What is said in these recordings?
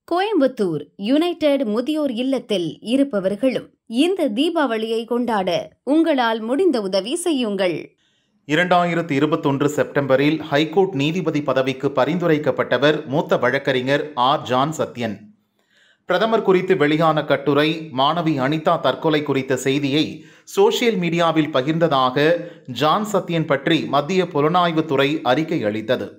Coimbatore United முதியோர் இல்லத்தில் இருப்பவர்களும் இந்த தீபாவளியை கொண்டாட உங்களால் முடிந்த உதவி செய்யுங்கள் இரண்டாயிரத்து இருபத்தொன்று செப்டம்பரில் ஹைகோர்ட் நீதிபதி பதவிக்கு பரிந்துரைக்கப்பட்டவர் மூத்த வழக்கறிஞர் ஆர் ஜான் சத்யன் பிரதமர் குறித்து வெளியான கட்டுரை மாணவி அனிதா தற்கொலை குறித்த செய்தியை சோசியல் மீடியாவில் பகிர்ந்ததாக ஜான் சத்யன் பற்றி மத்திய புலனாய்வுத்துறை அறிக்கை அளித்தது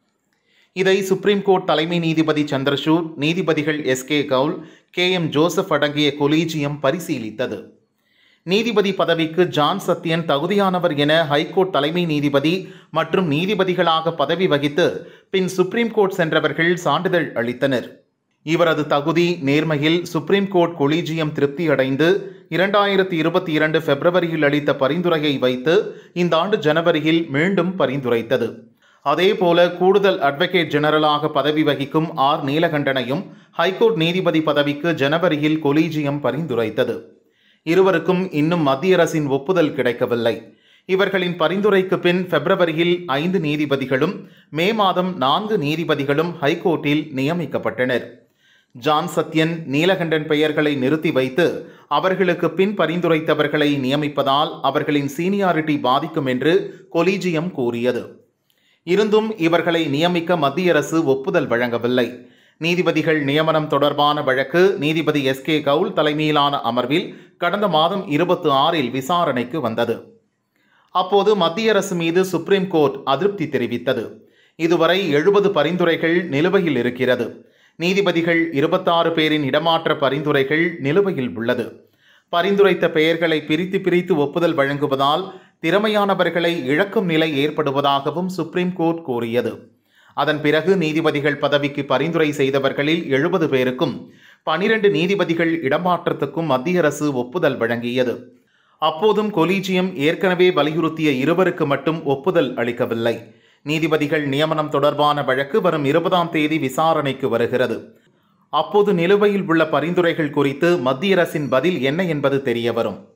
இதை சுப்ரீம் கோர்ட் தலைமை நீதிபதி சந்திரசூட் நீதிபதிகள் S K Kaul K M Joseph அடங்கிய கொலீஜியம் பரிசீலித்தது நீதிபதி பதவிக்கு ஜான் சத்யன் தகுதியானவர் என ஹைகோர்ட் தலைமை நீதிபதி மற்றும் நீதிபதிகளாக பதவி வகித்து பின் சுப்ரீம் கோர்ட் சென்றவர்கள் சான்றிதழ் அளித்தனர் இவரது தகுதி நேர்மையில் சுப்ரீம் கோர்ட் கொலீஜியம் திருப்தியடைந்து இரண்டாயிரத்தி இருபத்தி இரண்டு பிப்ரவரியில் அளித்த பரிந்துரையை வைத்து இந்த ஆண்டு ஜனவரியில் மீண்டும் பரிந்துரைத்தது அதேபோல கூடுதல் அட்வொகேட் ஜெனரலாக பதவி வகிக்கும் ஆர் நீலகண்டனையும் ஹைகோர்ட் நீதிபதி பதவிக்கு ஜனவரியில் கொலீஜியம் பரிந்துரைத்தது இருவருக்கும் இன்னும் மத்திய அரசின் ஒப்புதல் கிடைக்கவில்லை இவர்களின் பரிந்துரைக்கு பின் பிப்ரவரியில் ஐந்து நீதிபதிகளும் மே மாதம் நான்கு நீதிபதிகளும் ஹைகோர்ட்டில் நியமிக்கப்பட்டனர் ஜான் சத்யன் நீலகண்டன் பெயர்களை நிறுத்தி வைத்து அவர்களுக்கு பின் பரிந்துரைத்தவர்களை நியமிப்பதால் அவர்களின் சீனியாரிட்டி பாதிக்கும் என்று கொலீஜியம் கூறியது இருந்தும் இவர்களை நியமிக்க மத்திய அரசு ஒப்புதல் வழங்கவில்லை நீதிபதிகள் நியமனம் தொடர்பான வழக்கு நீதிபதி எஸ் கே கவுல் தலைமையிலான அமர்வில் கடந்த மாதம் இருபத்தி ஆறில் விசாரணைக்கு வந்தது அப்போது மத்திய அரசு மீது சுப்ரீம் கோர்ட் அதிருப்தி தெரிவித்தது இதுவரை எழுபது பரிந்துரைகள் நிலுவையில் இருக்கிறது நீதிபதிகள் இருபத்தாறு பேரின் இடமாற்ற பரிந்துரைகள் நிலுவையில் உள்ளது பரிந்துரைத்த பெயர்களை பிரித்து பிரித்து ஒப்புதல் வழங்குவதால் திறமையானவர்களை இழக்கும் நிலை ஏற்படுவதாகவும் சுப்ரீம் கோர்ட் கூறியது அதன் பிறகு நீதிபதிகள் பதவிக்கு பரிந்துரை செய்தவர்களில் எழுபது பேருக்கும் பனிரெண்டு நீதிபதிகள் இடமாற்றத்துக்கும் மத்திய அரசு ஒப்புதல் வழங்கியது அப்போதும் கொலீஜியம் ஏற்கனவே வலியுறுத்திய இருவருக்கு மட்டும் ஒப்புதல் அளிக்கவில்லை நீதிபதிகள் நியமனம் தொடர்பான வழக்கு வரும் இருபதாம் தேதி விசாரணைக்கு வருகிறது அப்போது நிலுவையில் உள்ள பரிந்துரைகள் குறித்து மத்திய அரசின் பதில் என்ன என்பது தெரியவரும்